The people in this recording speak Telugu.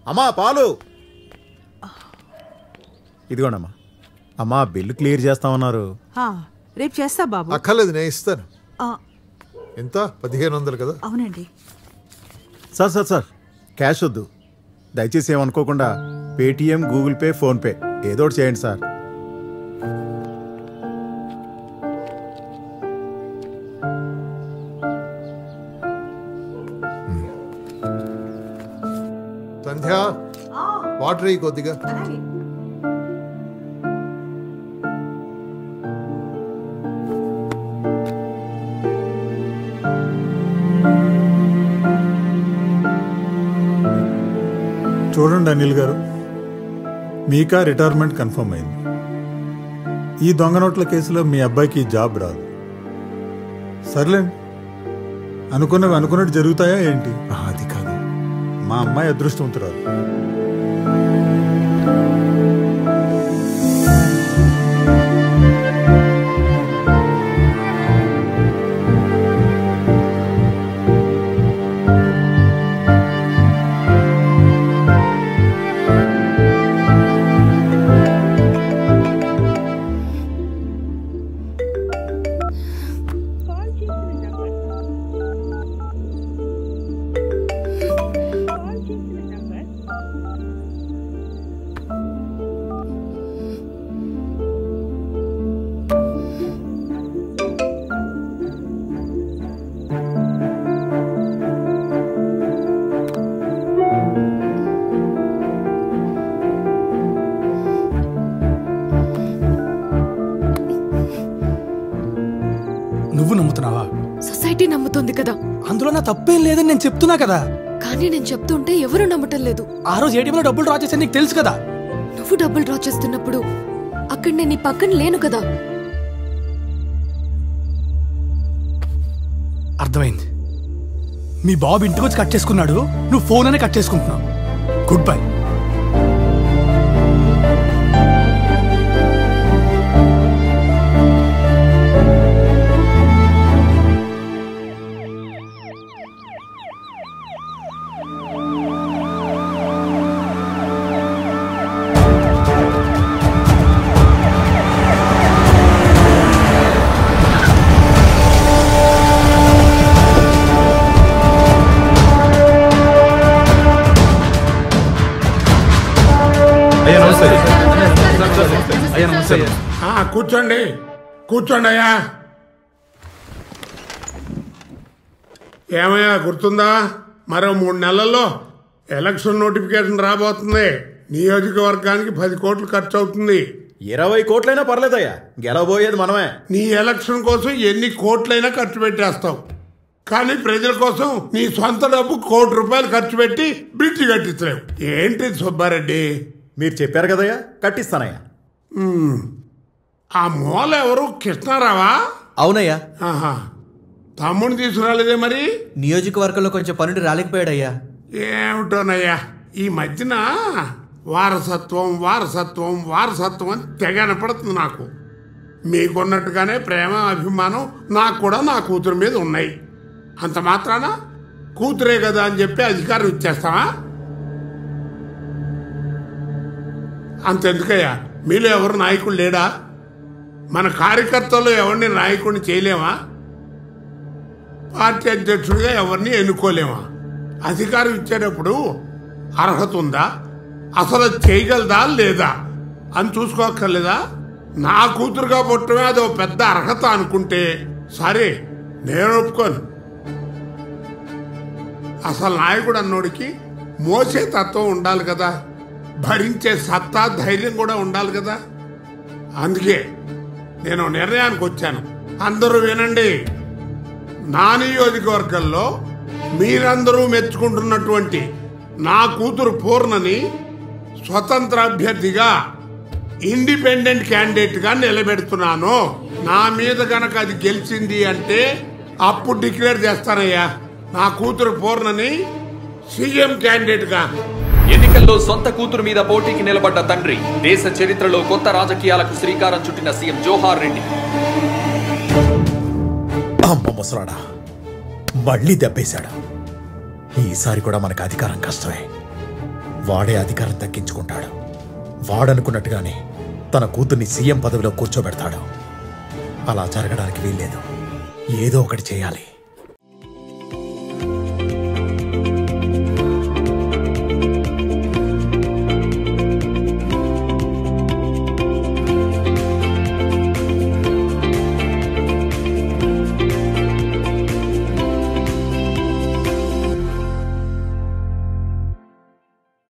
అమ్మా పాలు ఇదిగోండమ్మా అమ్మా బిల్లు క్లియర్ చేస్తామన్నారు ఆ, రేపు చేస్తా బాబు అక్కర్లేదు నేను ఇస్తాను ఆ, ఎంత పదిహేను వందలు కదా అవునండి సార్ సార్ సార్ క్యాష్ వద్దు దయచేసి ఏమనుకోకుండా పేటిఎం గూగుల్ పే ఫోన్పే ఏదో ఒకటి చేయండి సార్ సంధ్య వాటర్ అయ్యి కొద్దిగా చూడండి అనిల్ గారు మీకా రిటైర్మెంట్ కన్ఫర్మ్ అయింది ఈ దొంగ నోట్ల కేసులో మీ అబ్బాయికి జాబ్ రాదు సర్లేండి అనుకున్నవి అనుకున్నట్టు జరుగుతాయా ఏంటి అది కాదు మా అమ్మాయి అదృష్టవంతురాలు నువ్వు నమ్ముతున్నావా సొసైటీ నమ్ముతుంది కదా అందులో నా తప్పేం లేదని నేను చెప్తున్నా కదా కానీ నేను చెప్తుంటే ఎవరు నమ్మటం లేదు ఆ రోజు ఏటీఎంలో డబ్బులు డ్రా చేశాను నీకు తెలుసు కదా నువ్వు డబ్బులు డ్రా చేస్తున్నప్పుడు అక్కడ నేను నీ పక్కన లేను కదా అర్థమైంది మీ బాబు ఇంటికి వచ్చి కట్ చేసుకున్నాడు నువ్వు ఫోన్ అనే కట్ చేసుకుంటున్నావు గుడ్ బై ఆ, కూర్చోండి కూర్చోండి అయ్యా ఏమయ్యా గుర్తుందా మరో మూడు నెలల్లో ఎలక్షన్ నోటిఫికేషన్ రాబోతుంది నియోజకవర్గానికి పది కోట్లు ఖర్చు అవుతుంది ఇరవై కోట్లైనా పర్లేదయ్యా గెలవబోయేది మనమే నీ ఎలక్షన్ కోసం ఎన్ని కోట్లైనా ఖర్చు పెట్టేస్తావు కానీ ప్రజల కోసం నీ సొంత డబ్బు కోటి రూపాయలు ఖర్చు పెట్టి బ్రిడ్జి కట్టించలేవు ఏంటి సుబ్బారెడ్డి మీరు చెప్పారు కదయ్యా కట్టిస్తానయ్యా ఉమ్, ఆ మూల ఎవరు కృష్ణారావా అవునయ్యా ఆహా తమ్ముడిని తీసుకురాలేదే మరి నియోజకవర్గంలో కొంచెం పనులు రాలేకపోయాడయ్యా ఏమిటోనయ్యా ఈ మధ్యన వారసత్వం వారసత్వం వారసత్వం అని తెగ వినపడుతుంది నాకు మీకున్నట్టుగానే ప్రేమ అభిమానం నాకు కూడా నా కూతురు మీద ఉన్నాయి అంత మాత్రాన కూతురే కదా అని చెప్పి అధికారం ఇచ్చేస్తావా అంతెందుకయ్యా మీలో ఎవరు నాయకుడు లేడా మన కార్యకర్తల్లో ఎవరిని నాయకుడిని చేయలేమా పార్టీ అధ్యక్షుడిగా ఎవరిని ఎన్నుకోలేమా అధికారం ఇచ్చేటప్పుడు అర్హత ఉందా అసలు అది చేయగలదా లేదా అని చూసుకోక్కర్లేదా నా కూతురుగా పుట్టమే అది ఒక పెద్ద అర్హత అనుకుంటే సరే నేను ఒప్పుకోను అసలు నాయకుడు అన్నోడికి మోసే తత్వం ఉండాలి కదా భరించే సత్తా ధైర్యం కూడా ఉండాలి కదా అందుకే నేను నిర్ణయానికి వచ్చాను అందరూ వినండి నా నియోజకవర్గంలో మీరందరూ మెచ్చుకుంటున్నటువంటి నా కూతురు పూర్ణని స్వతంత్ర అభ్యర్థిగా ఇండిపెండెంట్ క్యాండిడేట్ గా నిలబెడుతున్నాను నా మీద గనక అది గెలిచింది అంటే అప్పుడు డిక్లేర్ చేస్తానయ్యా నా కూతురు పూర్ణని సీఎం క్యాండిడేట్ గా ఎన్నికల్లో సొంత కూతురు మీద పోటీకి నిలబడ్డ తండ్రి దేశ చరిత్రలో కొత్త రాజకీయాలకు శ్రీకారం చుట్టిన సీఎం జోహార్ రెడ్డి అమ్మ ముసలాడా మళ్ళీ దెబ్బేశాడు ఈసారి కూడా మనకు అధికారం కష్టమే వాడే అధికారం దక్కించుకుంటాడు వాడనుకున్నట్టుగానే తన కూతుర్ని సీఎం పదవిలో కూర్చోబెడతాడు అలా జరగడానికి వీల్లేదు ఏదో ఒకటి చేయాలి